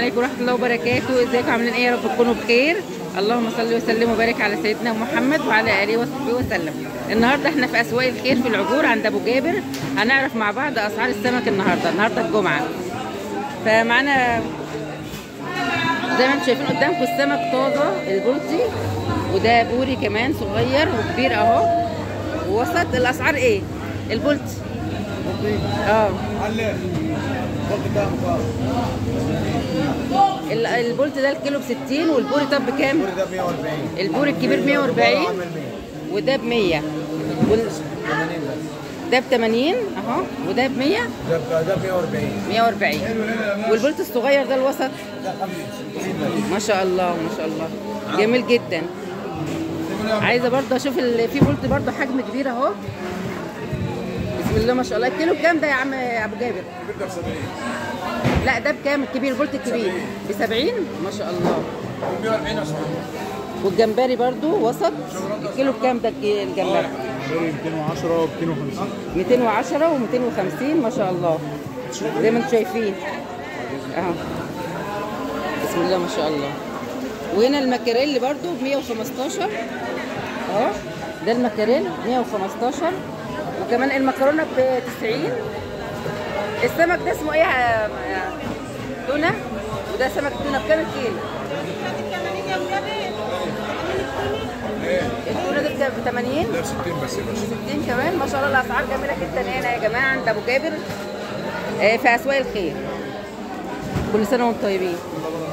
عليكم ورحمه الله وبركاته ازيكم عاملين ايه يا رب تكونوا بخير اللهم صل وسلم وبارك على سيدنا محمد وعلى اله وصحبه وسلم النهارده احنا في اسواق الخير في العبور عند ابو جابر هنعرف مع بعض اسعار السمك النهارده النهارده الجمعه فمعانا زي ما انتم شايفين قدامكم السمك طازه البلطي وده بوري كمان صغير وكبير اهو ووسط الاسعار ايه البلطي اه ال- البولت ده الكيلو ب 60 والبوري طب بكام؟ ده 140 البوري الكبير 140 وده ب 100 وال- 80 بس ده ب 80 اهو وده ب 100 ده ده 140 140 والبولت الصغير ده الوسط ده 65 بس ما شاء الله ما شاء الله جميل جدا عايزه برضه اشوف ال... في بولت برضه حجم كبير اهو بسم الله ما شاء الله الكيلو بكام ده يا عم ابو جابر؟ بيبدا ب 70 لا ده بكام الكبير البولت الكبير ب 70 ما شاء الله 140 اسمع والجمبري برضو وسط الكيلو بكام ده الج- الجمبري 210 و 250 210 و250 ما شاء الله زي ما انتم شايفين اهو بسم الله ما شاء الله وهنا المكاريل برضو ب 115 اهو ده المكاريل 115 وكمان المكرونه ب 90 السمك ده اسمه ايه يا يا تونه وده سمك تونه بكام الكيلو؟ التونه دي ب 80 ده ب 60 بس يا باشا 60 كمان ما شاء الله الاسعار جميله جدا هنا يا جماعه عند ابو جابر آه، في اسواق الخير كل سنه وانتم طيبين